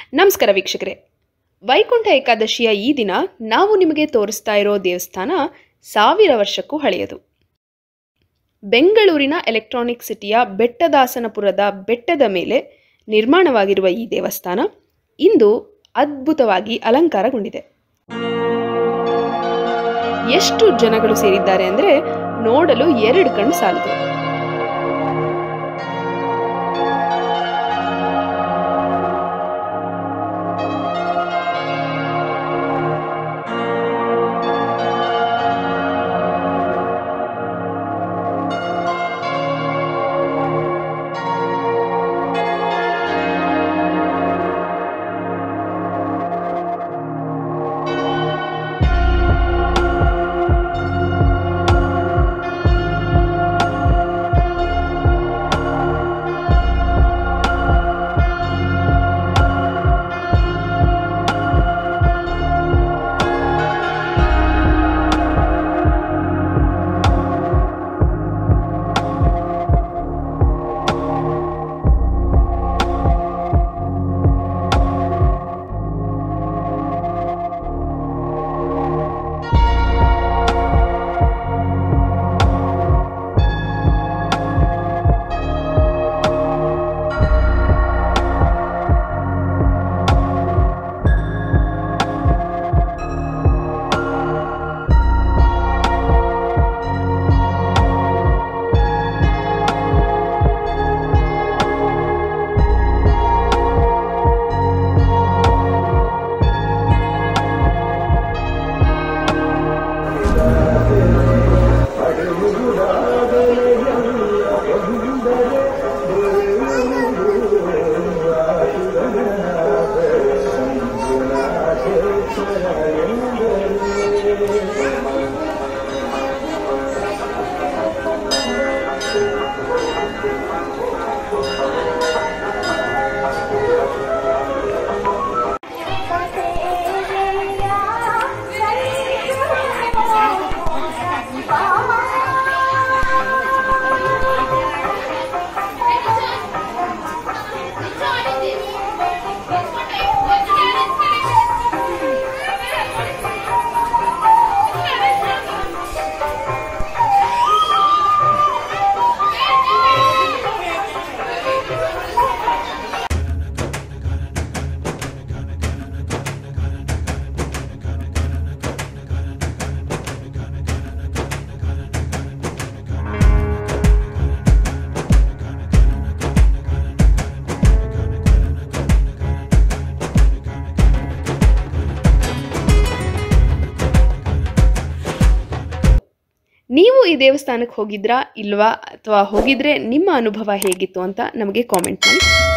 ನಮಸ್ಕಾರ ವೀಕ್ಷಕರೇ ವೈಕುಂಠ ಏಕಾದಶಿಯ ಈ ದಿನ ನಾವು ನಿಮಗೆ ತೋರಿಸ್ತಾ ಇರೋ ದೇವಸ್ಥಾನ ಸಾವಿರ ವರ್ಷಕ್ಕೂ ಹಳೆಯದು ಬೆಂಗಳೂರಿನ ಎಲೆಕ್ಟ್ರಾನಿಕ್ ಸಿಟಿಯ ಬೆಟ್ಟದಾಸನಪುರದ ಬೆಟ್ಟದ ಮೇಲೆ ನಿರ್ಮಾಣವಾಗಿರುವ ಈ ದೇವಸ್ಥಾನ ಇಂದು ಅದ್ಭುತವಾಗಿ ಅಲಂಕಾರಗೊಂಡಿದೆ ಎಷ್ಟು ಜನಗಳು ಸೇರಿದ್ದಾರೆ ಅಂದರೆ ನೋಡಲು ಎರಡು ಕಣ್ಣು ಸಾಲದು ನೀವು ಈ ದೇವಸ್ಥಾನಕ್ಕೆ ಹೋಗಿದ್ರಾ ಇಲ್ವಾ ಅಥವಾ ಹೋಗಿದ್ರೆ ನಿಮ್ಮ ಅನುಭವ ಹೇಗಿತ್ತು ಅಂತ ನಮಗೆ ಕಾಮೆಂಟ್ ಮಾಡಿ